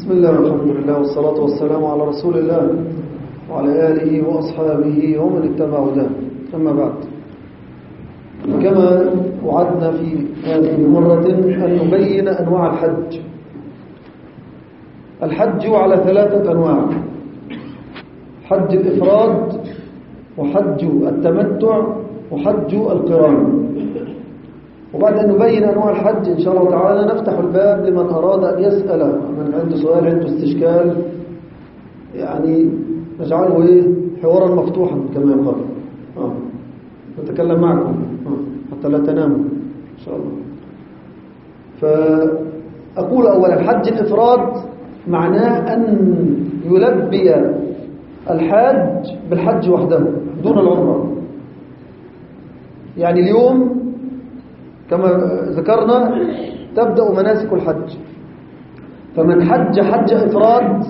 بسم الله والحمد لله والصلاة والسلام على رسول الله وعلى آله وأصحابه ومن اتبع هداه أما بعد كما وعدنا في هذه مرة أن نبين أنواع الحج الحج على ثلاثة أنواع حج الإفراد وحج التمتع وحج القران وبعد أن نبين أنواع الحج إن شاء الله تعالى نفتح الباب لمن أراد أن يسأل من عنده سؤال عنده استشكال يعني نجعله إيه حوارا مفتوحا كما يقال آه. نتكلم معكم آه. حتى لا تناموا إن شاء الله فأقول أولا حج الإفراد معناه أن يلبي الحاج بالحج وحده دون العمرة يعني اليوم كما ذكرنا تبدأ مناسك الحج فمن حج حج إفراد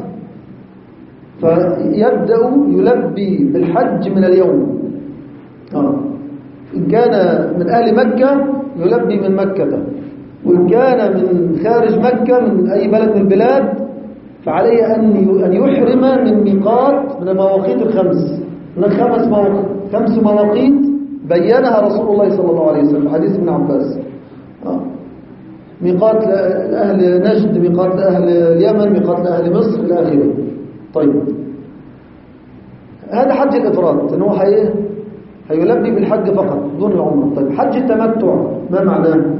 فيبدأ يلبي بالحج من اليوم آه. إن كان من أهل مكة يلبي من مكة وإن كان من خارج مكة من أي بلد من البلاد فعليه أن يحرم من ميقات من المواقيت الخمس من خمس مواقيت خمس مواقيت بينها رسول الله صلى الله عليه وسلم حديث ابن عباس آه. ميقات لأهل نجد ميقات لأهل اليمن ميقات لأهل مصر إلى آخره طيب هذا حج الإفراد إنه هي هيلبي بالحج فقط دون العمرة طيب حج التمتع ما معناه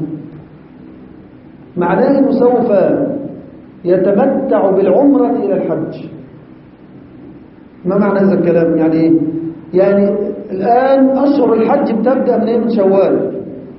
معناه أنه سوف يتمتع بالعمرة إلى الحج ما معنى هذا الكلام يعني يعني الآن أشهر الحج بتبدأ من إيه من شوال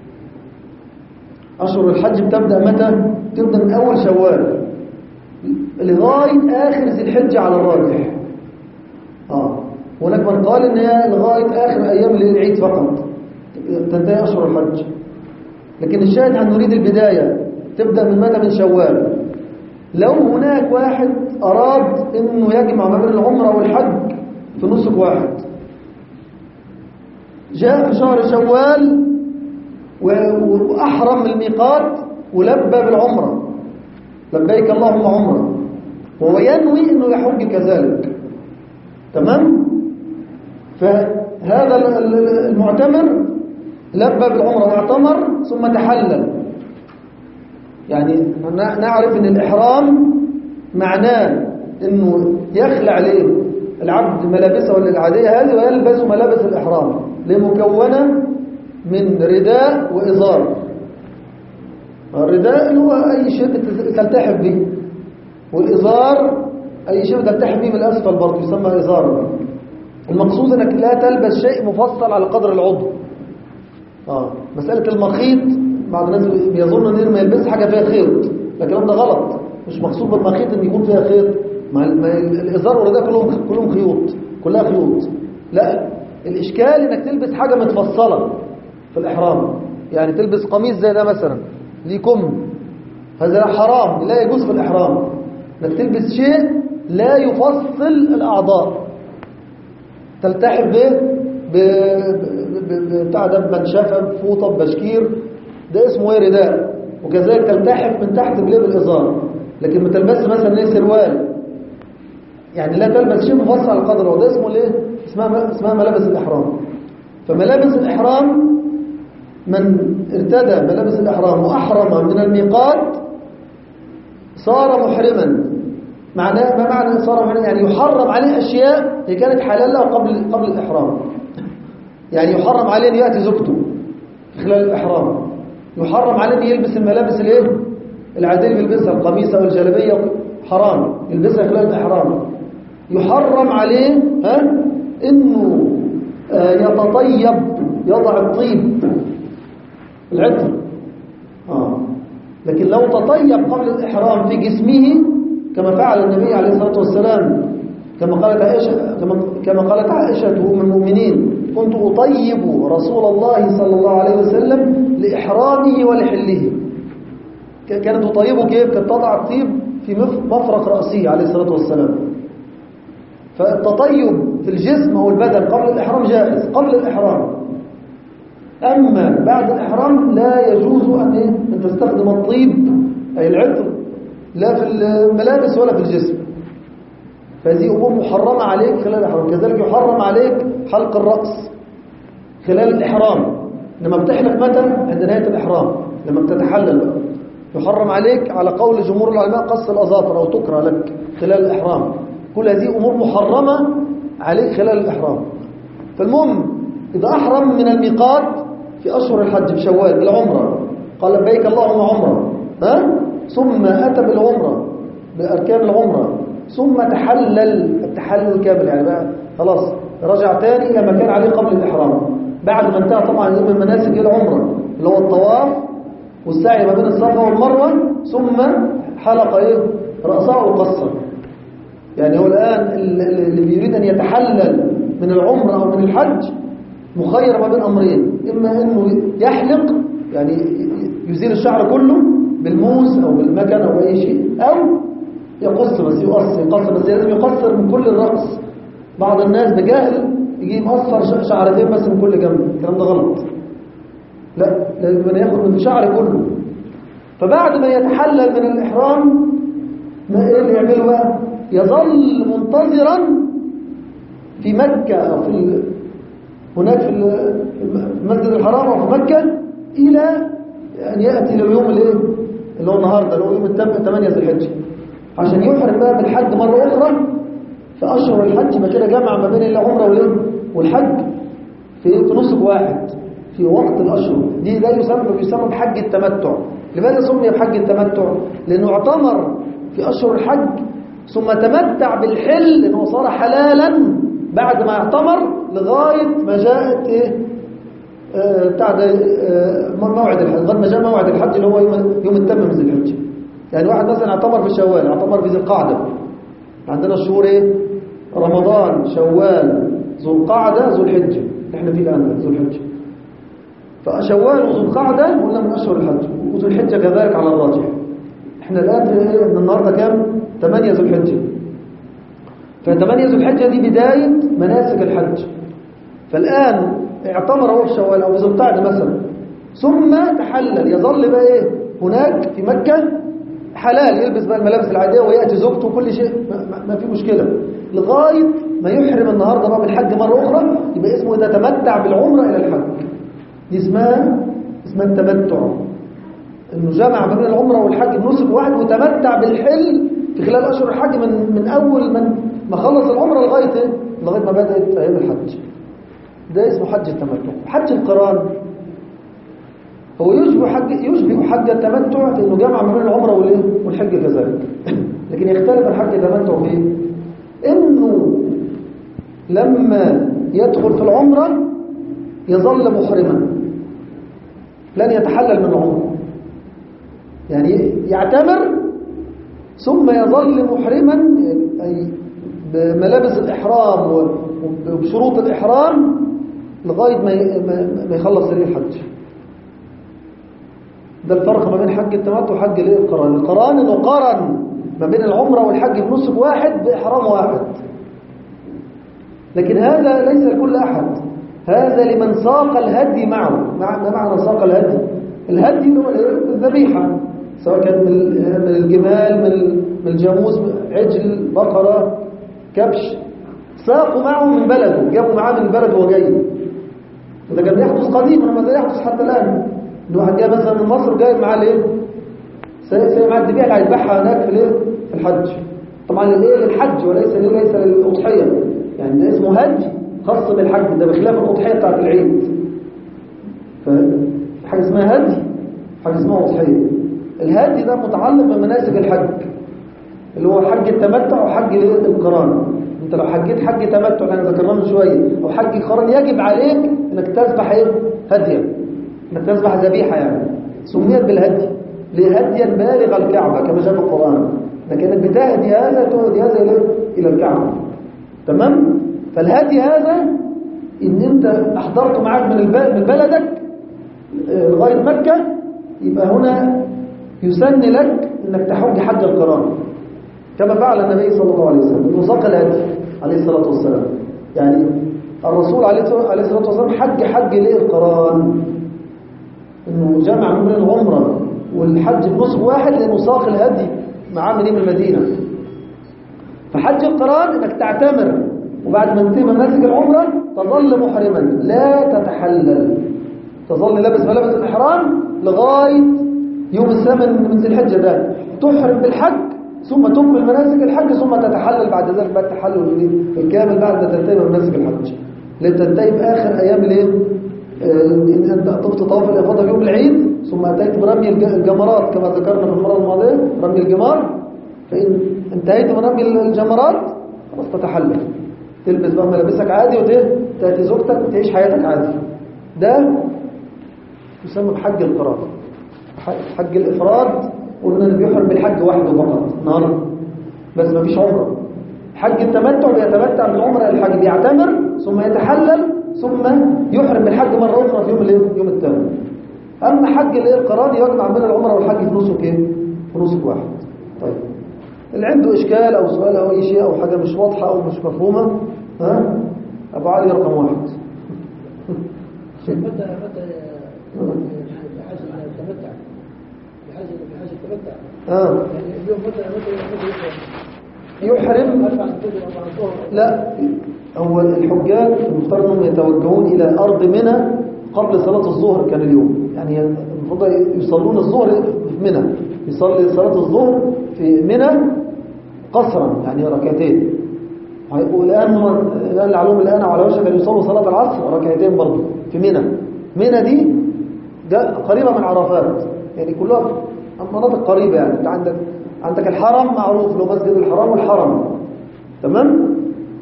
أشهر الحج بتبدأ متى تبدأ من أول شوال لغاية آخر ذي الحجة على الراجح آه هناك من قال إن هي لغاية آخر أيام العيد فقط تنتهي أشهر الحج لكن الشاهد أن نريد البداية تبدأ من متى من شوال لو هناك واحد أراد أنه يجمع ما بين العمرة والحج في نسك واحد جاء في شهر شوال وأحرم الميقات ولبى بالعمرة لبيك اللهم عمرة وهو ينوي أنه يحج كذلك تمام فهذا المعتمر لبى بالعمرة واعتمر ثم تحلل يعني نعرف ان الإحرام معناه انه يخلع عليه العبد ملابسه العادية هذه ويلبس ملابس الإحرام لمكونة من رداء وإزار الرداء هو أي شيء تلتحف به والإزار أي شيء تلتحف به من الأسفل برضه يسمى إزارا المقصود أنك لا تلبس شيء مفصل على قدر العضو آه. مسألة المخيط بعض الناس بيظن ان ما يلبس حاجه فيها خيط لكن ده غلط مش مقصود بالمخيط ان يكون فيها خيط ما الازار والرداء كلهم كلهم خيوط كلها خيوط لا الاشكال انك تلبس حاجه متفصله في الاحرام يعني تلبس قميص زي ده مثلا ليه كم هذا حرام لا يجوز في الاحرام انك تلبس شيء لا يفصل الاعضاء تلتحف به بتاع ده بمنشفه بفوطه ببشكير ده اسمه ايه رداء وكذلك تلتحف من تحت بليه بالازار لكن ما تلبسش مثلا ايه سروال يعني لا تلبس شيء مفصل على القدر وده اسمه الايه اسمها اسمها ملابس الاحرام فملابس الاحرام من ارتدى ملابس الاحرام واحرم من الميقات صار محرما معناه ما معنى صار محرما يعني يحرم عليه اشياء هي كانت حلال له قبل قبل الاحرام يعني يحرم عليه ان ياتي زوجته خلال الاحرام يحرم عليه ان يلبس الملابس الايه العاديه اللي بيلبسها القميص او الجلابيه حرام يلبسها خلال الاحرام يحرم عليه ها انه آه يتطيب يضع الطيب العطر اه لكن لو تطيب قبل الاحرام في جسمه كما فعل النبي عليه الصلاه والسلام كما قالت عائشه كما كما قالت عائشه ام المؤمنين كنت أطيب رسول الله صلى الله عليه وسلم لإحرامه ولحله كانت تطيبه كيف؟ كانت تضع الطيب في مفرق رأسه عليه الصلاة والسلام فالتطيب في الجسم أو البدن قبل الإحرام جائز قبل الإحرام أما بعد الإحرام لا يجوز أن, أن تستخدم الطيب أي العطر لا في الملابس ولا في الجسم فهذه أمور محرمة عليك خلال الإحرام كذلك يحرم عليك حلق الرأس خلال الإحرام لما بتحلق متى عند نهاية الإحرام لما بتتحلل بقى يحرم عليك على قول جمهور العلماء قص الأظافر أو تكره لك خلال الإحرام كل هذه أمور محرمة عليك خلال الإحرام فالمهم إذا أحرم من الميقات في أشهر الحج بشوال بالعمرة قال لبيك اللهم عمرة ها؟ ثم أتى بالعمرة بأركان العمرة ثم تحلل التحلل الكامل يعني بقى خلاص رجع تاني إلى ما كان عليه قبل الإحرام بعد ما انتهى طبعا من مناسك العمرة اللي هو الطواف والسعي ما بين الصفا والمروة ثم حلق ايه رأسه وقصر يعني هو الآن اللي بيريد أن يتحلل من العمرة أو من الحج مخير ما بين أمرين إما أنه يحلق يعني يزيل الشعر كله بالموس أو بالمكن أو أي شيء أو يقص بس يقص يقص بس لازم يقصر من كل الرأس بعض الناس بجهل يجي مقصر شعرتين بس من كل جنب الكلام ده غلط لا لازم ياخد من الشعر كله فبعد ما يتحلل من الإحرام ما ايه اللي يعمله بقى يظل منتظرا في مكة أو في هناك في المسجد الحرام أو في مكة إلى أن يأتي لليوم الايه اللي هو النهاردة اللي هو يوم 8 ذي الحجة عشان يحرم بقى بالحج مرة أخرى في أشهر الحج ما كده جمع ما بين العمرة والايه والحج في في نسك واحد في وقت الأشهر دي ده يسمى بيسمى بحج التمتع لماذا سمي بحج التمتع لأنه اعتمر في أشهر الحج ثم تمتع بالحل لأنه صار حلالا بعد ما اعتمر لغاية ما جاءت ايه آه بتاع ده آه موعد الحج لغايه ما جاء موعد الحج اللي هو يوم يوم التم من ذي الحجه يعني واحد مثلا اعتمر في شوال اعتمر في ذي القعده عندنا الشهور ايه رمضان شوال ذو القعده ذو الحجه احنا فيه الان ذو الحجه فشوال وذو القعده قلنا من اشهر الحج وذو الحجه كذلك على الراجح احنا الان في ايه النهارده كام 8 ذو الحجه ف8 ذو الحجه دي بدايه مناسك الحج فالان اعتمر هو في شوال او في ذو القعده مثلا ثم تحلل يظل بقى ايه هناك في مكه حلال يلبس بقى الملابس العاديه وياتي زوجته وكل شيء ما, ما في مشكله لغايه ما يحرم النهارده بقى بالحج مره اخرى يبقى اسمه ده تمتع بالعمره الى الحج دي اسمها اسمها التمتع انه جمع بين العمره والحج بنسك واحد وتمتع بالحل في خلال اشهر الحج من من اول من ما خلص العمره لغايه ايه لغايه ما بدات ايام الحج ده اسمه حج التمتع حج القران هو يشبه حج يشبه حج التمتع في انه جمع ما بين العمره والايه والحج كذلك لكن يختلف الحج التمتع في انه لما يدخل في العمره يظل محرما لن يتحلل من العمره يعني يعتمر ثم يظل محرما أي بملابس الإحرام وبشروط الإحرام لغاية ما يخلص سرير الحج ده الفرق ما بين حج التمتع وحج الايه القران القران انه قرن ما بين العمره والحج بنسك واحد باحرام واحد لكن هذا ليس لكل احد هذا لمن ساق الهدي معه مع ما معنى ساق الهدي الهدي هو الذبيحه سواء كان من الجمال من الجاموس عجل بقره كبش ساقوا معه من بلده جابوا معاه من البلد وهو جاي وده كان يحدث قديما وما زال يحدث حتى الان ان واحد جاي مثلا من مصر جايب معاه الايه سايب معاه الذبيحه اللي هيذبحها هناك في الايه في الحج طبعا الايه للحج وليس ليس للاضحيه يعني ده اسمه هدي خاص بالحج ده بخلاف الاضحيه بتاعت العيد فحاجه اسمها هدي حاجه اسمها اضحيه الهدي ده متعلق بمناسك الحج اللي هو حج التمتع وحج القران انت لو حجيت حج تمتع اللي انا ذكرناه من شويه او حج قران يجب عليك انك تذبح ايه هديا انك تذبح ذبيحه يعني سميت بالهدي لهديا بالغ الكعبه كما جاء في القران لكنك بتهدي هذا تهدي هذا الى الى الكعبه تمام فالهدي هذا ان انت احضرته معاك من من بلدك لغايه مكه يبقى هنا يسن لك انك تحج حج القران كما فعل النبي صلى الله عليه وسلم انه ساق الهدي عليه الصلاه والسلام يعني الرسول عليه الصلاه والسلام حج حج ليه القران انه جمع من العمره والحج بنصف واحد لانه ساق الهدي معاه من المدينة فحج القران انك تعتمر وبعد ما تنتهي مناسك العمرة تظل محرما لا تتحلل تظل لابس ملابس الإحرام لغاية يوم الثامن من ذي الحجة ده تحرم بالحج ثم تكمل مناسك الحج ثم تتحلل بعد ذلك بعد التحلل الكامل بعد ما تنتهي من مناسك الحج لتنتهي بآخر أيام الايه إن أنت طفت طواف الإفاضة يوم العيد ثم أتيت برمي الجمرات كما ذكرنا في المرة الماضية رمي الجمار فإن انتهيت من رمي الجمرات خلاص تتحلل تلبس بقى ملابسك عادي وتأتي زوجتك وتعيش حياتك عادي ده يسمى بحج القرار حج الإفراد قلنا اللي بيحرم بالحج وحده فقط نهار بس ما فيش عمره حج التمتع بيتمتع بالعمره الحج بيعتمر ثم يتحلل ثم يحرم بالحج مرة أخرى في يوم الايه يوم الثامن أما حج الايه القران يجمع بين العمره والحج في نسك ايه في نسك واحد طيب اللي عنده إشكال أو سؤال أو أي شيء أو حاجة مش واضحة أو مش مفهومة ها أبو علي رقم واحد متى متى بحاجة التمتع بحاجة بحاجة التمتع آه. يعني اليوم متى متى متى يحرم أربعة الفجر أربعة الظهر لا هو الحجاج المفترض انهم يتوجهون الى ارض منى قبل صلاه الظهر كان اليوم يعني المفروض يصلون الظهر في منى يصلي صلاه الظهر في منى قصرا يعني ركعتين والان هم الان العلوم الان على وشك ان يصلوا صلاه العصر ركعتين برضه في منى منى دي ده قريبه من عرفات يعني كلها مناطق قريبه يعني انت عندك عندك الحرم معروف له مسجد الحرام والحرم تمام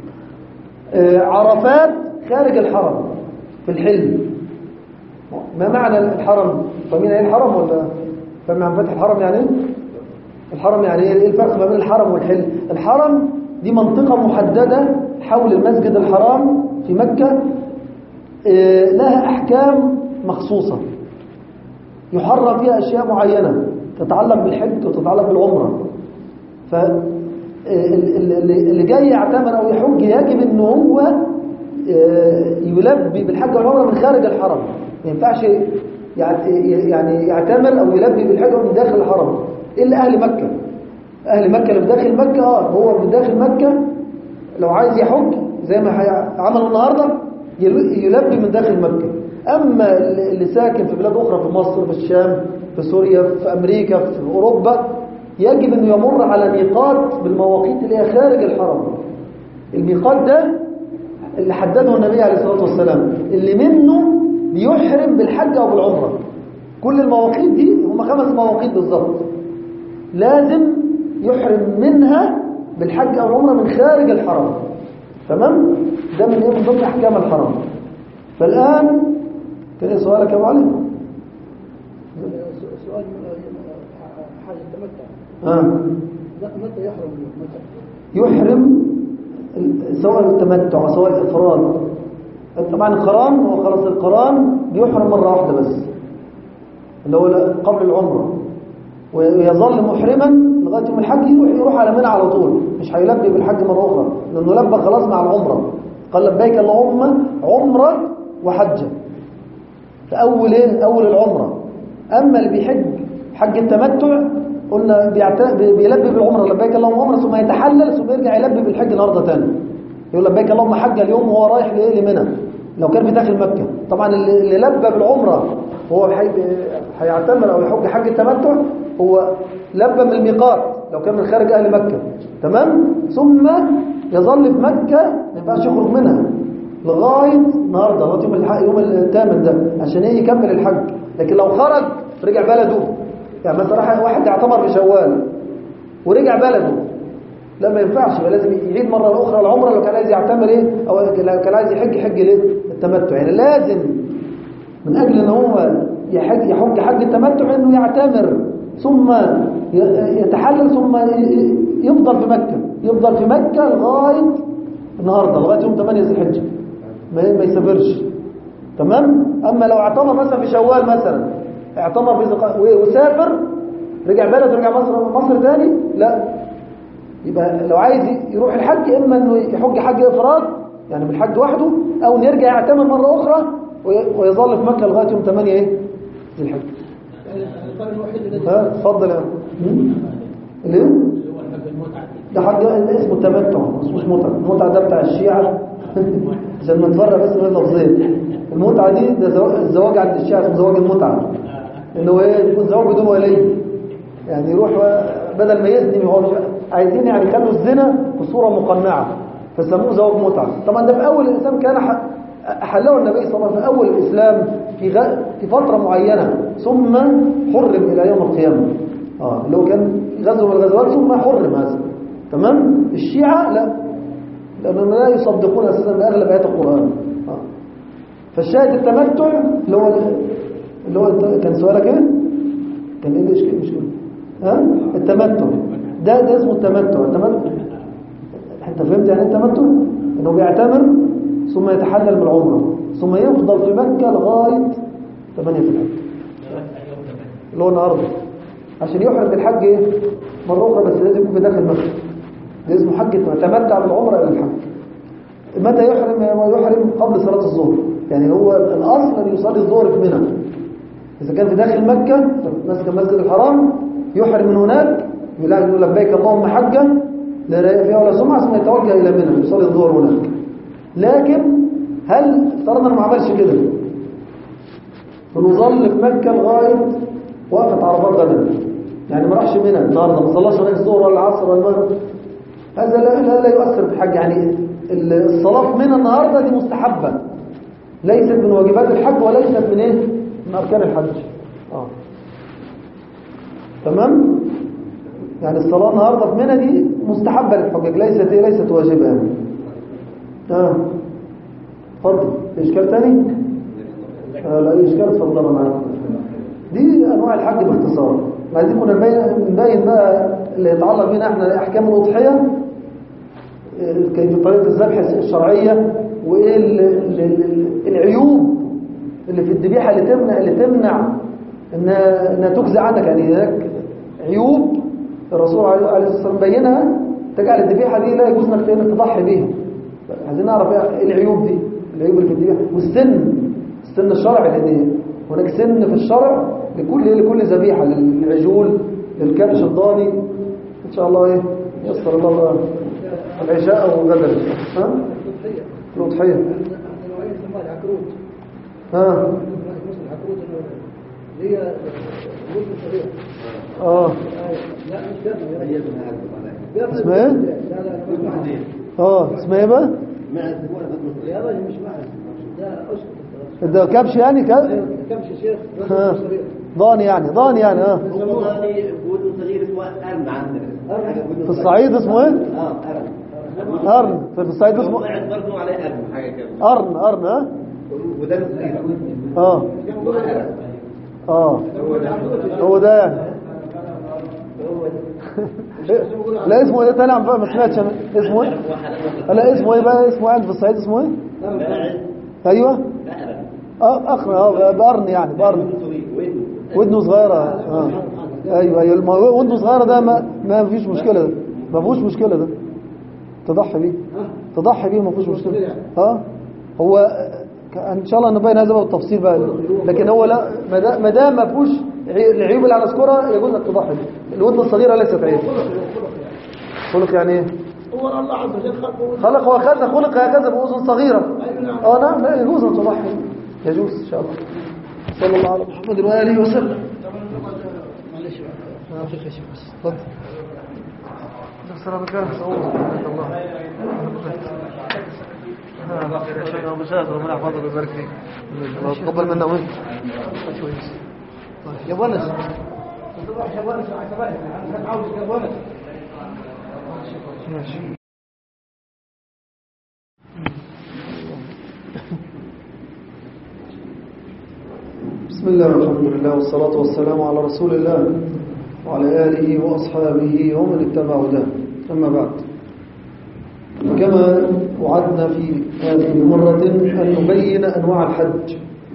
آه، عرفات خارج الحرم في الحل ما معنى الحرم فمين ايه الحرم ولا فاهم عن فتح الحرم يعني ايه الحرم يعني ايه إيه الفرق ما بين الحرم والحل الحرم دي منطقة محددة حول المسجد الحرام في مكة آه، لها أحكام مخصوصة يحرم فيها أشياء معينة تتعلق بالحج وتتعلق بالعمرة ف اللي جاي يعتمر أو يحج يجب أنه هو آه، يلبي بالحج والعمرة من خارج الحرم ما ينفعش يعني يعتمر أو يلبي بالحج من داخل الحرم إلا أهل مكة أهل مكة اللي في داخل مكة آه هو في داخل مكة لو عايز يحج زي ما عملوا النهاردة يلبي من داخل مكة أما اللي ساكن في بلاد أخرى في مصر في الشام في سوريا في أمريكا في أوروبا يجب أنه يمر على ميقات بالمواقيت اللي هي خارج الحرم الميقات ده اللي حدده النبي عليه الصلاة والسلام اللي منه بيحرم بالحج أو بالعمرة كل المواقيت دي هم خمس مواقيت بالظبط لازم يحرم منها بالحج أو العمرة من خارج الحرم تمام ده من ايه من ضمن أحكام الحرم فالآن كان ايه سؤالك يا أبو علي سؤال حاجة التمتع آه. لا متى يحرم متى يحرم سواء التمتع سواء الإفراد طبعا القران هو خلاص القران بيحرم مرة واحدة بس اللي هو قبل العمرة ويظل محرما لغاية يوم الحج يروح, يروح على منى على طول مش هيلبي بالحج مرة أخرى لأنه لبى خلاص مع العمرة قال لبيك اللهم عمرة وحجة في أول إيه؟ أول العمرة أما اللي بيحج حج التمتع قلنا بيعت... بيلبي بالعمرة لبيك اللهم عمرة ثم يتحلل ثم يرجع يلبي بالحج النهارده تاني يقول لبيك اللهم حج اليوم وهو رايح لايه لمنى لو كان في داخل مكة طبعا اللي, اللي لبى بالعمرة هو هيعتمر او يحج حج التمتع هو لبى من الميقات لو كان من خارج اهل مكة تمام ثم يظل في مكة ما ينفعش يخرج منها لغاية النهارده لغايه يوم الحق يوم الثامن ده عشان ايه يكمل الحج لكن لو خرج رجع بلده يعني مثلا واحد اعتمر في شوال ورجع بلده لا ما ينفعش يبقى لازم يعيد مرة أخرى العمرة لو كان عايز يعتمر إيه أو لو كان عايز يحج حج ليه التمتع يعني لازم من أجل أن هو يحج يحج حج التمتع أنه يعتمر ثم يتحلل ثم يفضل في مكة يفضل في مكة لغاية النهاردة لغاية يوم 8 ذي الحجة ما ما يسافرش تمام أما لو اعتمر مثلا في شوال مثلا اعتمر في وسافر رجع بلد ورجع مصر مصر تاني لا يبقى لو عايز يروح الحج اما انه يحج حج افراد يعني بالحج وحده او انه يرجع يعتمر مره اخرى ويظل في مكه لغايه يوم 8 ايه ذي الحج يعني القرن الوحيد الذي ها اتفضل يا ليه؟ اللي هو حق المتعة دي ده حاجة اسمه التمتع ما اسموش متعة المتعة ده بتاع الشيعة عشان نتفرق بس بين اللفظين المتعة دي ده زواج الزواج عند الشيعة اسمه زواج المتعة انه ايه يكون زواج بدون ولي يعني يروح و- بدل ما يزني هو مش عايزين يعني يخلوا الزنا بصورة مقنعة فسموه زواج متعة طبعا ده في اول الاسلام كان ح- حله النبي صلى الله عليه وسلم في اول الاسلام في غ... في فترة معينة ثم حرم الى يوم القيامة اه اللي هو كان غزو من الغزوات ثم حرم هذا تمام الشيعة لا لأنهم لا يصدقون أساسا بأغلب آيات القرآن آه. فالشاهد التمتع اللي هو اللي هو أنت- كان سؤالك ايه؟ كان ايه الاشكال مش كده؟ ها؟ التمتع ده ده اسمه التمتع التمتع انت فهمت يعني إيه التمتع؟ انه بيعتمر ثم يتحلل من العمره ثم يفضل في مكة لغاية 8 في الحج اللي هو النهارده عشان يحرم بالحج ايه؟ مرة أخرى بس لازم يكون في داخل مكة ده اسمه حج تمتع بالعمرة إلى الحج متى يحرم يحرم قبل صلاة الظهر يعني هو الأصل أن يصلي الظهر في منى إذا كان في داخل مكة مسك المسجد الحرام يحرم من هناك يقول لبيك اللهم حجا لا رياء فيها ولا سمعة ثم يتوجه إلى منى يصلي الظهر هناك لكن هل افترضنا انه ما عملش كده فنظل في مكة لغاية وقفة عرفات غدا يعني ما راحش منى النهارده ما صلاش هناك الظهر ولا العصر ولا المغرب هذا لا, لا, لا يؤثر في الحج يعني الصلاة في منى النهارده دي مستحبة ليست من واجبات الحج وليست من ايه من اركان الحج اه تمام يعني الصلاة النهارده في منى دي مستحبة للحجاج ليست ايه ليست واجبة يعني اه اتفضل في اشكال تاني آه لا اشكال اتفضلوا معاكم دي انواع الحج باختصار عايزين كنا نبين نبين بقى اللي يتعلق بينا احنا احكام الاضحيه كيف طريقه الذبح الشرعيه وايه ال- ال- ال- العيوب اللي في الذبيحه اللي تمنع اللي تمنع انها انها تجزي عنك يعني هناك عيوب الرسول عليه الصلاه والسلام بينها تجعل الذبيحه دي لا يجوز انك انك تضحي بيها عايزين نعرف ايه العيوب دي العيوب اللي في الذبيحه والسن السن الشرعي لان هناك سن في الشرع لكل لكل ذبيحه للعجول للكبش الضاني ان شاء الله ايه يسر الله العشاء او غدا ها التضحية الاضحيه عندنا نوعين يسموها العكروت ها مثل العكروت اللي هي الوزن الصغير اه لا مش جبل جبل اسمها ايه؟ لا لا لا مش معز اه اسمها ايه بقى يا راجل مش معز ده اسكت ده كبش يعني كبش ايوه كمش شيخ ها. وزن صغير ضاني يعني ضاني يعني اه هو ضاني بودن صغير اسمه أرن عندنا حاجة بودن في صغير. الصعيد اسمه ايه اه أرن قرن في الصعيد هو اسمه قاعد برضه عليه أرن حاجة كده قرن قرن ها وده صغير اه اسمه أرن اه هو ده هو ده يعني. لا اسمه ايه تاني عم بقى ما سمعتش أنا. اسمه ايه لا اسمه ايه بقى اسمه عند في الصعيد اسمه ايه ايوه أرن اه اخر اه بقرن يعني بقرن صغير ودنه ودنه صغيره اه ايوه ايوه الم- ودنه صغيره ده ما ما فيش مشكله ده ما فيهوش مشكله ده تضحي بيه تضحي بيه ما فيهوش مشكله اه هو ك- ان شاء الله نبين هذا بقى بالتفصيل بقى لكن هو لا ما دا- ما دام ما فيهوش عي- العيوب اللي هنذكرها يجوز انك تضحي بيه الودن الصغيره ليست عيب خلق يعني ايه هو الله عز وجل خلقه خلق هكذا خلق هكذا بأذن صغيرة اه نعم لا يجوز أن تضحي يجوز إن شاء الله صلى الله على محمد وآله وسلم معلش بقى دقيقة يا شيخ بس اتفضل نفسنا مكان سعود سبحانك الله آه، مشاهد ربنا يحفظك ويبارك فيك تقبل منا وانت كويس طيب، يا ونس ماشي بسم الله والحمد لله والصلاة والسلام على رسول الله وعلى آله وأصحابه ومن اتبع هداه أما بعد كما وعدنا في هذه مرة أن نبين أنواع الحج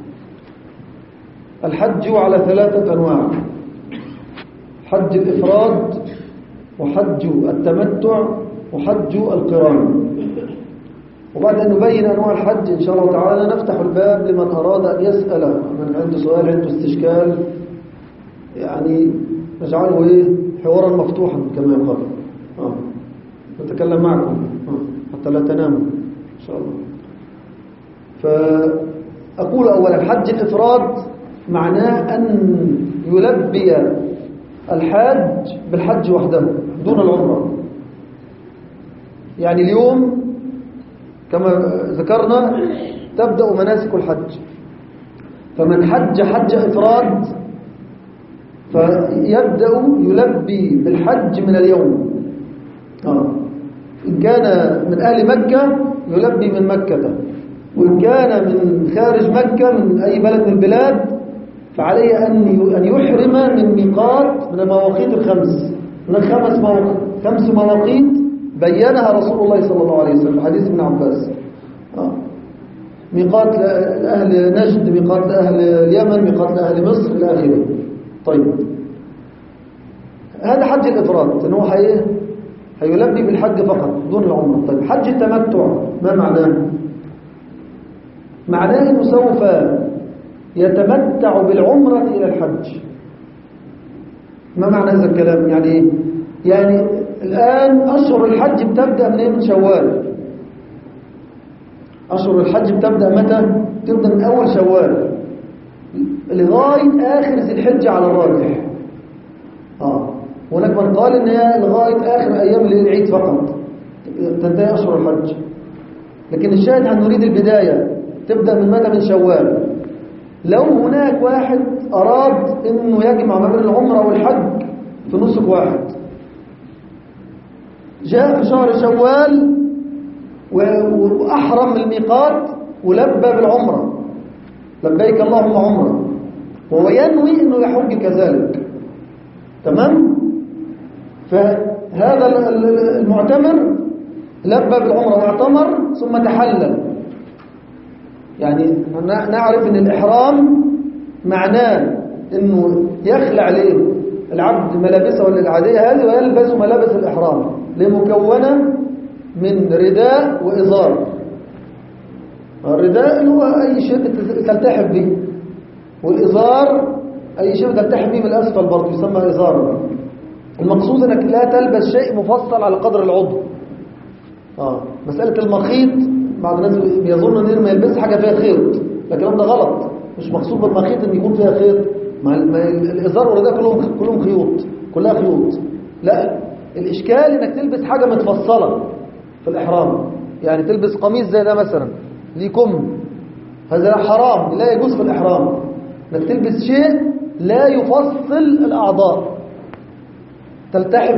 الحج على ثلاثة أنواع حج الإفراد وحج التمتع وحج القران وبعد أن نبين أنواع الحج إن شاء الله تعالى نفتح الباب لمن أراد أن يسأل من عنده سؤال عنده استشكال يعني نجعله إيه حوارا مفتوحا كما يقال آه. نتكلم معكم آه. حتى لا تناموا إن شاء الله فأقول أولا حج الإفراد معناه أن يلبي الحاج بالحج وحده دون العمرة يعني اليوم كما ذكرنا تبدأ مناسك الحج فمن حج حج إفراد فيبدأ يلبي بالحج من اليوم آه. إن كان من أهل مكة يلبي من مكة وإن كان من خارج مكة من أي بلد من البلاد فعليه أن أن يحرم من ميقات من المواقيت الخمس من الخمس مواقيت خمس مواقيت بينها رسول الله صلى الله عليه وسلم حديث ابن عباس آه. ميقات لأهل نجد ميقات لأهل اليمن ميقات لأهل مصر إلى آخره طيب هذا حج الإفراد إنه حي هيلبي بالحج فقط دون العمرة طيب حج التمتع ما معناه معناه أنه سوف يتمتع بالعمرة إلى الحج ما معنى هذا الكلام يعني يعني الآن أشهر الحج بتبدأ من إيه؟ من شوال أشهر الحج بتبدأ متى تبدأ من أول شوال لغاية آخر ذي الحجة على الراجح آه هناك من قال إن هي لغاية آخر أيام العيد فقط تنتهي أشهر الحج لكن الشاهد أن نريد البداية تبدأ من متى من شوال لو هناك واحد أراد أنه يجمع ما بين العمرة والحج في نسك واحد جاء في شهر شوال وأحرم الميقات ولبى بالعمرة لبيك اللهم عمرة وهو ينوي أنه يحج كذلك تمام فهذا المعتمر لبى بالعمرة واعتمر ثم تحلل يعني نعرف ان الإحرام معناه انه يخلع ليه العبد ملابسه العادية هذه ويلبس ملابس الإحرام لمكونة من رداء وإزار الرداء هو أي شيء تلتحف به والإزار أي شيء تلتحف به من الأسفل برضه يسمى إزارا المقصود أنك لا تلبس شيء مفصل على قدر العضو آه. مسألة المخيط بعض الناس بيظن ان ما يلبس حاجة فيها خيط لكن ده غلط مش مقصود بالمخيط ان يكون فيها خيط ما الإزار والرداء كلهم كلهم خيوط كلها خيوط لا الإشكال انك تلبس حاجة متفصلة في الإحرام يعني تلبس قميص زي ده مثلا ليه كم هذا حرام لا يجوز في الإحرام انك تلبس شيء لا يفصل الأعضاء تلتحف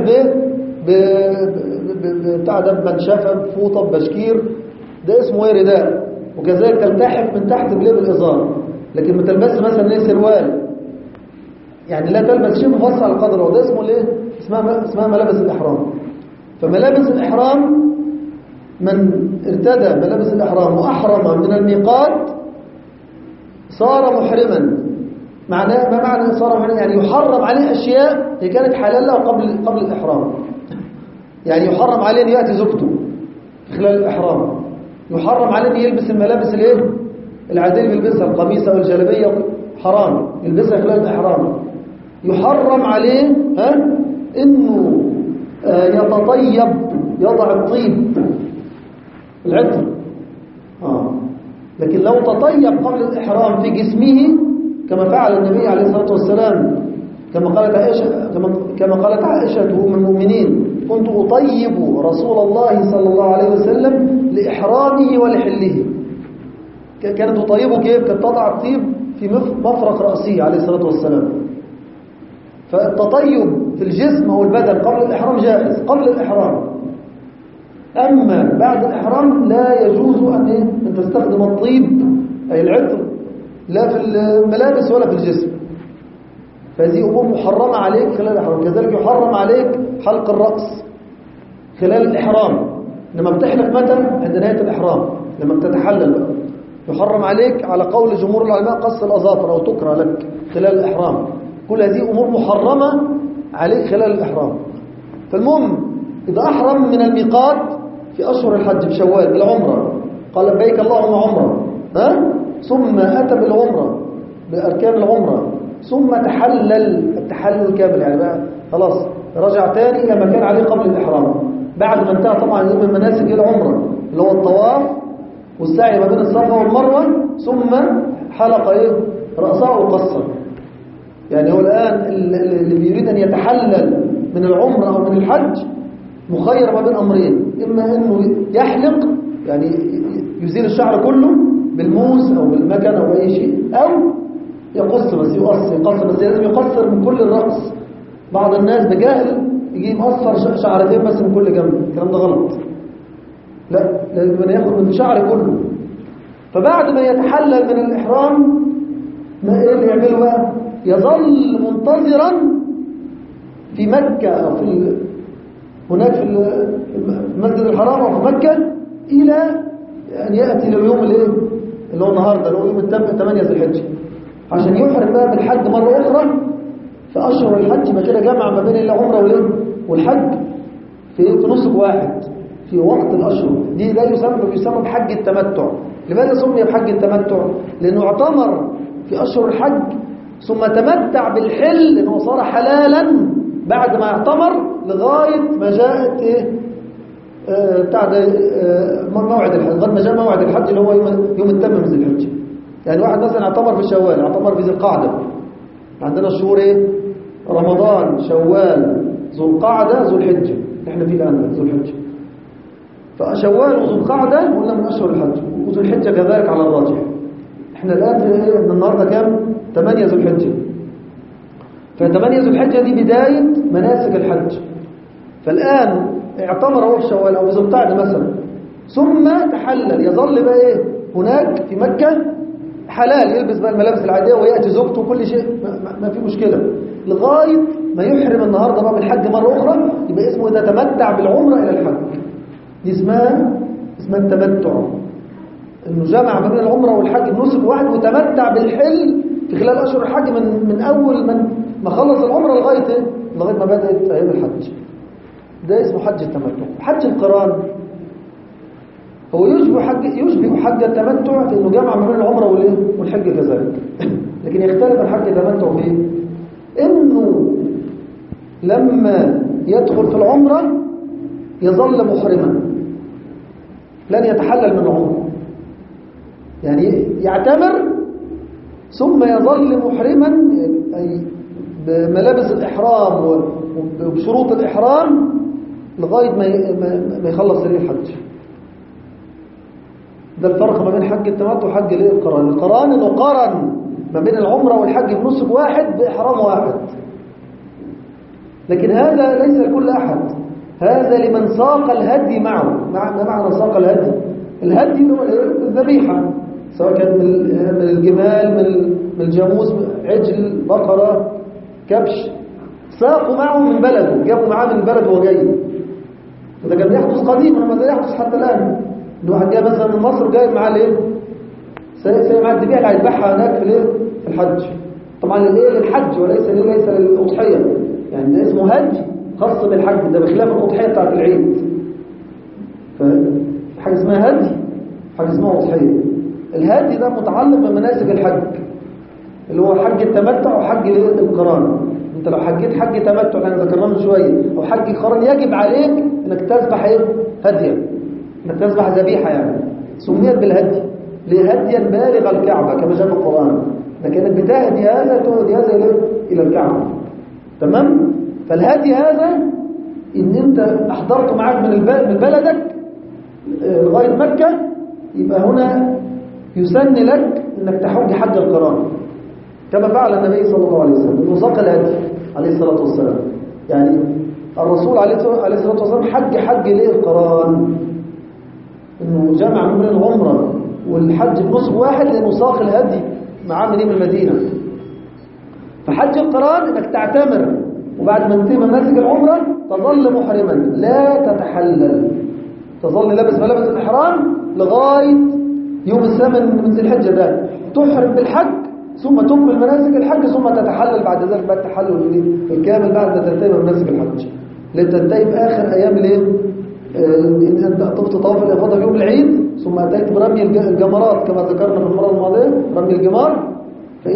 به بتاع ده بمنشفة بفوطة ببشكير ده اسمه ايه رداء وكذلك تلتحف من تحت بليب الإزار لكن ما تلبس مثلا ايه سروال يعني لا تلبس شيء مفصل على القدر وده اسمه الايه اسمها اسمها ملابس الإحرام فملابس الإحرام من ارتدى ملابس الإحرام وأحرم من الميقات صار محرما معناه ما معنى صار محرما يعني يحرم عليه أشياء هي كانت حلال له قبل قبل الإحرام يعني يحرم عليه أن يأتي زوجته خلال الإحرام يحرم عليه أن يلبس الملابس الايه العادية اللي بيلبسها القميص أو الجلبية حرام يلبسها خلال الإحرام يحرم عليه ها إنه يتطيب يضع الطيب العطر آه. لكن لو تطيب قبل الإحرام في جسمه كما فعل النبي عليه الصلاة والسلام كما قالت عائشة كما, كما قالت عائشة أم المؤمنين كنت أطيب رسول الله صلى الله عليه وسلم لإحرامه ولحله كانت تطيبه كيف؟ كانت تضع الطيب في مفرق رأسه عليه الصلاة والسلام فالتطيب في الجسم أو البدن قبل الإحرام جائز قبل الإحرام أما بعد الإحرام لا يجوز أن, أن تستخدم الطيب أي العطر لا في الملابس ولا في الجسم فهذه أمور محرمة عليك خلال الإحرام كذلك يحرم عليك حلق الرأس خلال الإحرام لما بتحلق متى عند نهاية الإحرام لما بتتحلل بقى يحرم عليك على قول جمهور العلماء قص الأظافر أو تكره لك خلال الإحرام كل هذه أمور محرمة عليك خلال الإحرام فالمهم إذا أحرم من الميقات في أشهر الحج بشوال بالعمرة قال لبيك اللهم عمرة ها؟ ثم أتى بالعمرة بأركان العمرة ثم تحلل التحلل كامل يعني بقى خلاص رجع تاني إلى ما كان عليه قبل الإحرام بعد ما انتهى طبعا من مناسك العمرة اللي هو الطواف والسعي ما بين الصفا والمروة ثم حلق ايه رأسه وقصر يعني هو الآن اللي بيريد أن يتحلل من العمرة أو من الحج مخير ما بين أمرين إما أنه يحلق يعني يزيل الشعر كله بالموس أو بالمكن أو أي شيء أو يقص بس يقص يقص بس لازم يقصر من كل الرأس بعض الناس بجهل يجي مقصر شعرتين بس من كل جنب الكلام ده غلط لا لازم ياخد من الشعر كله فبعد ما يتحلل من الإحرام ما ايه اللي يعمله بقى يظل منتظرا في مكة أو في هناك في المسجد الحرام أو في مكة إلى أن يأتي لليوم الايه اللي هو النهاردة اللي هو يوم 8 ذي الحجة عشان يحرم بقى بالحج مرة أخرى في أشهر الحج ما كده جمع ما بين العمرة والايه والحج في في نسك واحد في وقت الأشهر دي لا يسمى يسمى بحج التمتع لماذا سمي بحج التمتع لأنه اعتمر في أشهر الحج ثم تمتع بالحل لأنه صار حلالا بعد ما اعتمر لغاية ما جاءت ايه آه بتاع ده آه موعد الحج لغاية ما جاء موعد الحج اللي هو يوم يوم التم من ذي الحجة يعني واحد مثلا اعتمر في شوال اعتمر في ذي القعدة عندنا الشهور ايه رمضان شوال ذو القعدة ذو الحجة احنا فيه الآن ذو الحجة فشوال وذو القعدة قلنا من أشهر الحج وذو الحجة كذلك على الراجح احنا الآن في ايه النهاردة كام 8 ذو الحجة ف8 ذو الحجة دي بداية مناسك الحج فالآن اعتمر هو في شوال أو في ذو القعدة مثلا ثم تحلل يظل بقى ايه هناك في مكة حلال يلبس بقى الملابس العادية ويأتي زوجته وكل شيء ما, ما في مشكلة لغاية ما يحرم النهاردة بقى بالحج مرة أخرى يبقى اسمه إذا تمتع بالعمرة إلى الحج دي اسمها اسمها التمتع انه جمع ما بين العمرة والحج بنسك واحد وتمتع بالحل في خلال أشهر الحج من من أول من ما خلص العمرة لغاية ايه؟ لغاية ما بدأت أيام الحج ده اسمه حج التمتع حج القران هو يشبه حج يشبه حج التمتع في انه جمع ما بين العمره والايه والحج كذلك لكن يختلف الحج التمتع في ايه انه لما يدخل في العمره يظل محرما لن يتحلل من العمره يعني يعتمر ثم يظل محرما اي بملابس الاحرام وبشروط الاحرام لغايه ما ما يخلص سرير الحج ده الفرق ما بين حج التمتع وحج الايه القران القران انه قرن ما بين العمره والحج بنسك واحد باحرام واحد لكن هذا ليس لكل احد هذا لمن ساق الهدي معه ما معنى ساق الهدي الهدي اللي هو الذبيحه سواء كان من الجمال من الجاموس عجل بقره كبش ساقوا معه من بلده جابوا معاه من البلد وهو جاي وده كان يحدث قديما وما زال يحدث حتى الان ان واحد جاي مثلا من مصر جايب معاه الايه سايب معاه الذبيحه اللي هيذبحها هناك في الايه في الحج طبعا الايه للحج وليس ليس للاضحيه يعني ده اسمه هدي خاص بالحج ده بخلاف الاضحيه بتاعت العيد فحاجه اسمها هدي حاجه اسمها اضحيه الهدي ده متعلق بمناسك الحج اللي هو حج التمتع وحج القران انت لو حجيت حج تمتع اللي ذكرناه من شويه او حج قران يجب عليك انك تذبح ايه هديا انك تذبح ذبيحه يعني سميت بالهدي ليه هديا بالغ الكعبه كما جاء في القران لكنك بتهدي هذا تهدي هذا الى الى الكعبه تمام فالهدي هذا ان انت احضرته معاك من من بلدك لغايه مكه يبقى هنا يسن لك انك تحج حج القران كما فعل النبي صلى الله عليه وسلم انه ساق الهدي عليه الصلاه والسلام يعني الرسول عليه الصلاه والسلام حج حج ليه القران انه جمع من العمره والحج بنصف واحد لانه ساق الهدي معاه من المدينه فحج القران انك تعتمر وبعد ما تنتهي مناسك العمره تظل محرما لا تتحلل تظل لابس ملابس الاحرام لغايه يوم الثامن من ذي الحجه ده تحرم بالحج ثم تكمل مناسك الحج ثم تتحلل بعد ذلك بعد التحلل الكامل بعد ما تنتهي من مناسك الحج لتنتهي في اخر ايام الايه ان انت طفت طواف الافاضه في يوم العيد ثم اتيت برمي الجمرات كما ذكرنا في المره الماضيه رمي الجمار فان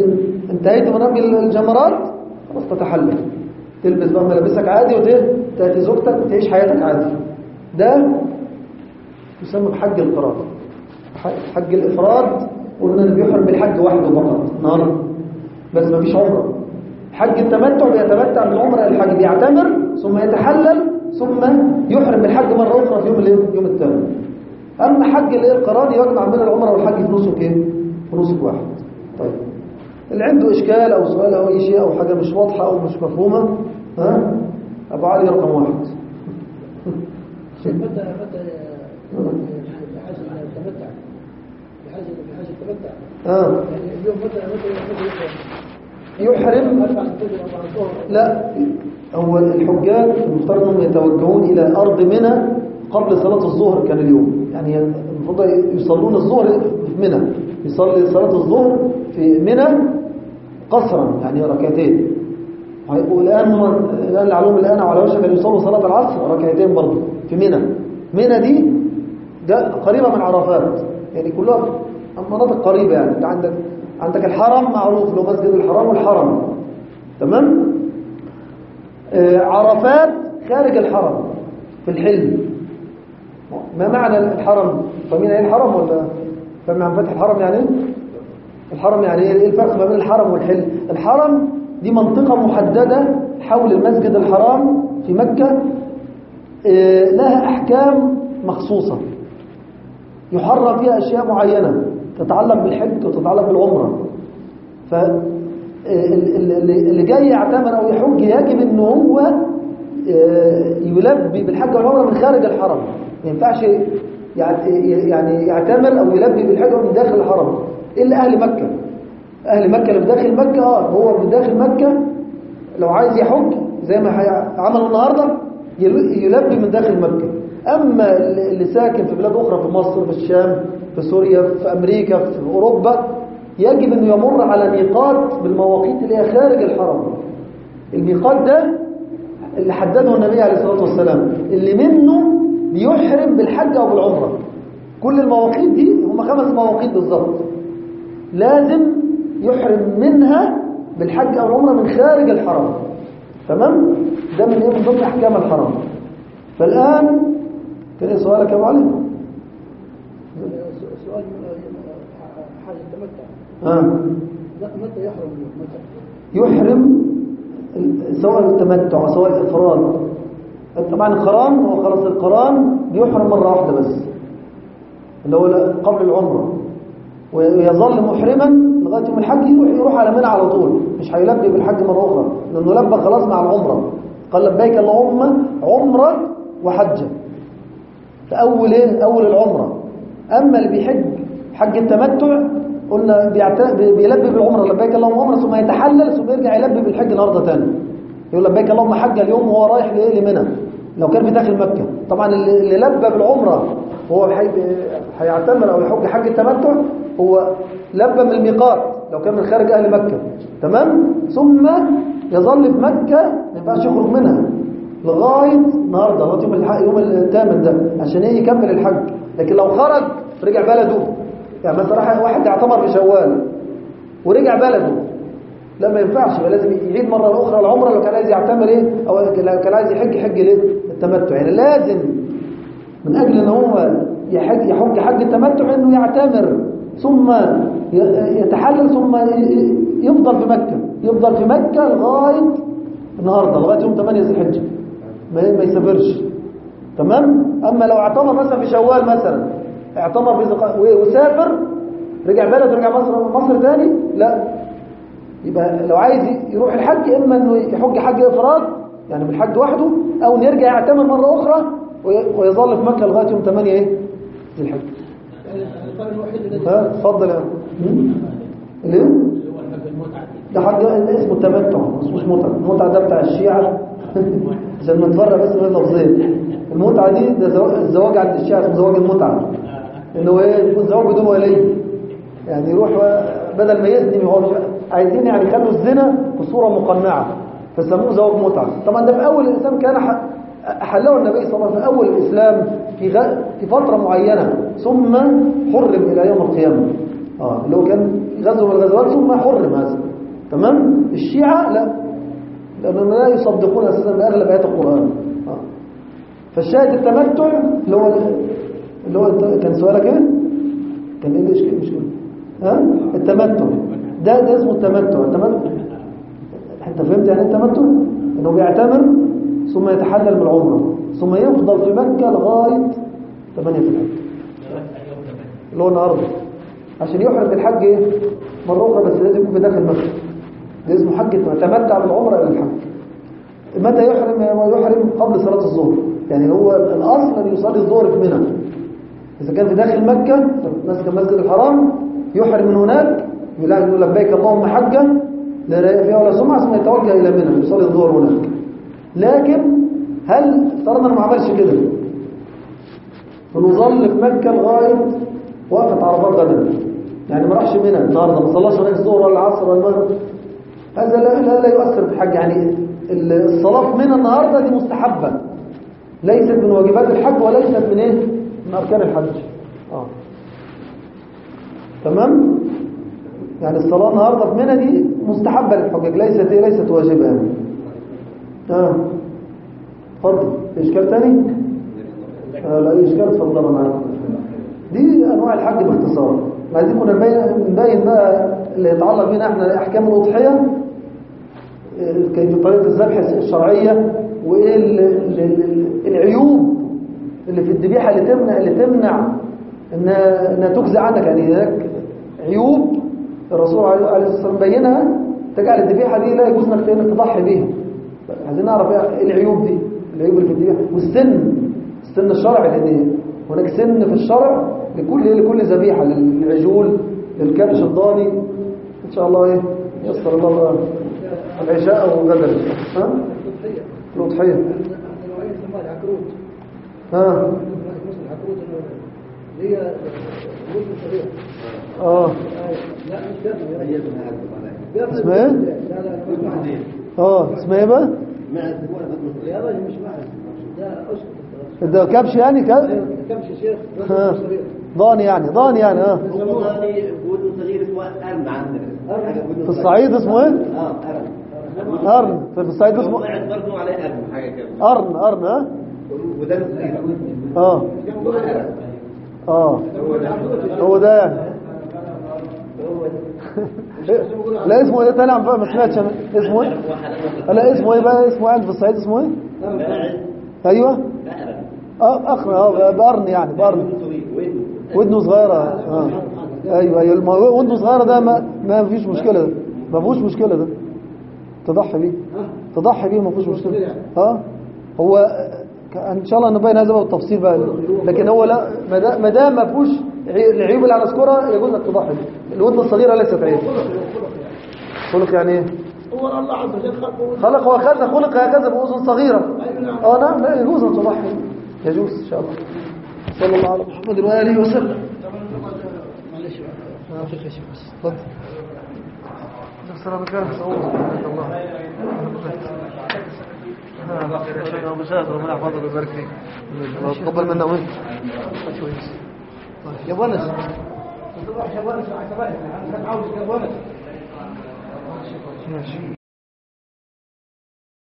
انتهيت من رمي الجمرات خلاص تتحلل تلبس بقى ملابسك عادي وتأتي زوجتك وتعيش حياتك عادي ده يسمى بحج القرار حج الإفراد قلنا اللي بيحرم بالحج وحده فقط النهارده بس ما فيش عمره حج التمتع بيتمتع بالعمره الحج بيعتمر ثم يتحلل ثم يحرم بالحج مره اخرى في يوم الايه يوم الثامن اما حج الايه القران يجمع بين العمره والحج في نسك ايه في نسك واحد طيب اللي عنده اشكال او سؤال او اي شيء او حاجه مش واضحه او مش مفهومه ها ابو علي رقم واحد متى متى في حاجه التمتع في حاجه في حاجه التمتع اه يعني اليوم متى متى متى يحرم اربع الفجر او بعد الظهر لا هو الحجاج المفترض انهم يتوجهون الى ارض منى قبل صلاه الظهر كان اليوم يعني المفروض يصلون الظهر في منى يصلي صلاه الظهر في منى قصرا يعني ركعتين والان هم الان العلوم الان على وشك ان يصلوا صلاه العصر ركعتين برضه في منى منى دي ده قريبه من عرفات يعني كلها مناطق قريبه يعني انت عندك عندك الحرم معروف له مسجد الحرام والحرم تمام آه عرفات خارج الحرم في الحلم ما معنى الحرم فمين ايه الحرم ولا فاهم عن فتح الحرم يعني ايه الحرم يعني ايه الفرق ما بين الحرم والحلم الحرم دي منطقة محددة حول المسجد الحرام في مكة آه لها أحكام مخصوصة يحرم فيها أشياء معينة تتعلق بالحج وتتعلق بالعمرة فاللي جاي يعتمر أو يحج يجب أنه هو يلبي بالحج والعمرة من خارج الحرم ما ينفعش يعني يعتمر أو يلبي بالحج من داخل الحرم إلا أهل مكة أهل مكة اللي بداخل مكة آه هو بداخل مكة لو عايز يحج زي ما عملوا النهاردة يلبي من داخل مكة أما اللي ساكن في بلاد أخرى في مصر في الشام في سوريا في أمريكا في أوروبا يجب أنه يمر على ميقات بالمواقيت اللي هي خارج الحرم الميقات ده اللي حدده النبي عليه الصلاة والسلام اللي منه بيحرم بالحج أو بالعمرة كل المواقيت دي هم خمس مواقيت بالظبط لازم يحرم منها بالحج أو العمرة من خارج الحرم تمام ده من ايه من ضمن احكام الحرم فالان كان ايه سؤالك يا ابو علي سؤال حاجه التمتع اه متى يحرم متى يحرم سواء التمتع سواء الافراد طبعا القران هو خلاص القران بيحرم مره واحده بس اللي هو قبل العمره ويظل محرما لغايه يوم الحج يروح يروح على منى على طول مش هيلبي بالحج مره اخرى لانه لبى خلاص مع العمره قال لبيك اللهم عمره وحجه في اول ايه اول العمره اما اللي بيحج حج التمتع قلنا بيعت... بيلبي بالعمره لبيك اللهم عمره ثم يتحلل ثم يرجع يلبي بالحج النهارده ثاني يقول لبيك اللهم حج اليوم وهو رايح لايه لمنى لو كان في داخل مكه طبعا اللي لبى بالعمره هو هيعتمر او يحج حج التمتع هو لبى من الميقات لو كان من خارج اهل مكه تمام ثم يظل في مكه ما ينفعش يخرج منها لغايه النهارده لغايه يوم الحق يوم الثامن ده عشان ايه يكمل الحج لكن لو خرج رجع بلده يعني مثلا واحد اعتمر في شوال ورجع بلده لا ما ينفعش يبقى لازم يعيد مره اخرى العمره لو كان عايز يعتمر ايه او لو كان عايز يحج حج ليه التمتع يعني لازم من اجل ان هو يحج يحج حج التمتع انه يعتمر ثم يتحلل ثم يفضل في مكة يفضل في مكة لغاية النهاردة لغاية يوم 8 ذي الحجة ما ما يسافرش تمام أما لو اعتمر مثلا في شوال مثلا اعتمر في زق... وسافر رجع بلد ورجع مصر مصر تاني لا يبقى لو عايز يروح الحج إما أنه يحج حج إفراد يعني بالحج وحده أو أن يرجع يعتمر مرة أخرى ويظل في مكة لغاية يوم 8 إيه ذي الحجة الفرق الوحيد الذي ها اتفضل يا ليه اللي هو الحج المتعة دي. ده حاجه اسمه التمتع مش متعه المتعه ده بتاع الشيعه عشان نتفرق بس من اللفظين المتعه دي ده زواج الزواج عند الشيعه اسمه زواج المتعه اللي هو ايه يكون زواج بدون ولي يعني يروح بدل ما يزني هو مش عايزين يعني يخلوا الزنا بصوره مقنعه فسموه زواج متعه طبعا ده في اول الاسلام كان ح- حله النبي صلى الله عليه وسلم في اول الاسلام في غ... في فتره معينه ثم حرم الى يوم القيامه اه اللي هو كان غزو من الغزوات ثم حرم هذا تمام الشيعة لا لأنهم لا يصدقون أساسا بأغلب آيات القرآن آه. فالشاهد التمتع اللي هو اللي هو أنت- كان سؤالك ايه كان ايه الاشكال مش كده ها التمتع ده ده اسمه التمتع التمتع انت فهمت يعني إيه التمتع انه بيعتمر ثم يتحلل بالعمره ثم يفضل في مكه لغايه 8 في الحج اللي هو النهارده عشان يحرم بالحج ايه مره اخرى بس لازم يكون في داخل مكه ده اسمه حج تمتع بالعمره الى الحج متى يحرم يحرم قبل صلاه الظهر يعني هو الاصل ان يصلي الظهر في منى إذا كان في داخل مكة مسك المسجد الحرام يحرم من هناك يقول لبيك اللهم حجا لا رياء فيها ولا سمعة ثم يتوجه إلى منى يصلي الظهر هناك لكن هل افترضنا انه ما عملش كده ونظل في مكة لغاية وقفة عرفات غدا يعني ما راحش منى النهارده ما صلاش هناك الظهر ولا العصر ولا المغرب هذا لا, لا, لا يؤثر في الحج يعني الصلاة في منى النهارده دي مستحبة ليست من واجبات الحج وليست من ايه من اركان الحج اه تمام يعني الصلاه النهارده في منى دي مستحبه للحجاج ليست ايه ليست واجبه يعني اه اتفضل في اشكال تاني آه لا اي اشكال اتفضل معاك دي انواع الحج باختصار عايزين كنا نبين نبين بقى اللي يتعلق بينا احنا احكام الاضحيه كيف طريقه الذبح الشرعيه وايه ال- ال- ال- العيوب اللي في الذبيحه اللي تمنع اللي تمنع انها انها تجزى عنك يعني هناك عيوب الرسول عليه الصلاه والسلام بينها تجعل الذبيحه دي لا يجوز انك انك تضحي بيها عايزين نعرف ايه العيوب دي العيوب اللي في الذبيحه والسن السن الشرعي لان هناك سن في الشرع لكل لكل ذبيحه للعجول للكبش الضاني ان شاء الله ايه يسر الله العشاء او غدا ها التضحية الأضحية نوعية يسمى العكروت ها مثل العكروت اللي هي وزن صغير اه لا مش بيض ميزنا هذا بيض اسمها ايه؟ لا لا مش معز اه اسمها ايه بقى يا راجل مش معز ده اسكت ده كبش يعني كبش ايوه كم شيخ ها. وزن صغير ضاني يعني ضاني يعني اه هو ضاني بودن صغير اسمه أرن عندنا حاجة بودن في صغير. الصعيد اسمه ايه اه أرن قرن في الصعيد هو اسمه قاعد برضه عليه أرن حاجة كده قرن قرن ها وده صغير اه اسمه أرن اه هو ده هو ده يعني هو ده لا اسمه ايه تاني عم بقى ما سمعتش انا اسمه ايه لا اسمه ايه بقى اسمه قاعد في الصعيد اسمه ايه قاعد ايوه أرن اه اخر اه بقرن يعني بقرن صغير وين ودنه صغيرة اه ايوه ايوه الم- ودنه صغيرة ده ما ما فيش مشكلة ده ما فيهوش مشكلة ده تضحي بيه تضحي بيه ما فيهوش مشكلة اه هو ك- ان شاء الله نبين هذا بقى بالتفصيل بقى لكن هو لا ما دا- ما دام ما فيهوش عي- العيوب اللي هنذكرها يجوز انك تضحي بيه الودن الصغيرة ليست عيب خلق يعني ايه هو الله عز وجل خلقه خلق وهكذا خلق هكذا بأذن صغيرة اه نعم لا يجوز ان تضحي يجوز ان شاء الله صلى الله على محمد وآله وسلم معلش بقى في خشب بس اتفضل نفسنا مكان الله ربنا يحفظك ويبارك فيك الله يتقبل منا ومنك يا ونس تروح يا ونس عاوز يا ونس ماشي